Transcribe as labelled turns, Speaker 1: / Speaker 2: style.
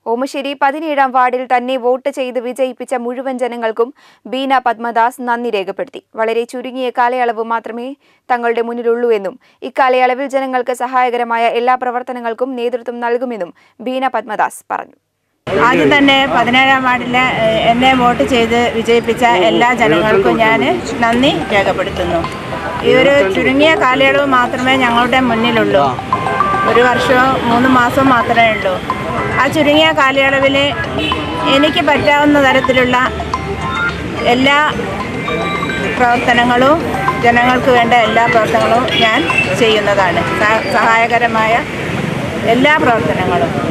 Speaker 1: ഓമശ്ശേരി പതിനേഴാം വാർഡിൽ തന്നെ വോട്ട് ചെയ്ത് വിജയിപ്പിച്ച മുഴുവൻ ജനങ്ങൾക്കും ബീന പത്മദാസ് നന്ദി രേഖപ്പെടുത്തി വളരെ ചുരുങ്ങിയ കാലയളവ് മാത്രമേ തങ്ങളുടെ മുന്നിലുള്ളൂ എന്നും ഇക്കാലയളവിൽ ജനങ്ങൾക്ക് സഹായകരമായ എല്ലാ പ്രവർത്തനങ്ങൾക്കും നേതൃത്വം നൽകുമെന്നും ബീന പത്മദാസ് പറഞ്ഞു
Speaker 2: ആദ്യം തന്നെ പതിനേഴാം വാർഡിലെ ഏഹ്, എന്നെ വോട്ട് ചെയ്ത് വിജയിപ്പിച്ച എല്ലാ ജനങ്ങൾക്കും ഞാൻ നന്ദി രേഖപ്പെടുത്തുന്നു ഈ ഒരു ചുരുങ്ങിയ കാലയളവ് മാത്രമേ ഞങ്ങളുടെ മുന്നിലുള്ളൂ ഒരു വർഷവും മൂന്ന് മാസം മാത്രമേ ഉള്ളൂ ആ ചുരുങ്ങിയ കാലയളവിൽ എനിക്ക് പറ്റാവുന്ന തരത്തിലുള്ള എല്ലാ പ്രവർത്തനങ്ങളും ജനങ്ങൾക്ക് വേണ്ട എല്ലാ പ്രവർത്തനങ്ങളും ഞാൻ ചെയ്യുന്നതാണ് സ- സഹായകരമായ എല്ലാ പ്രവർത്തനങ്ങളും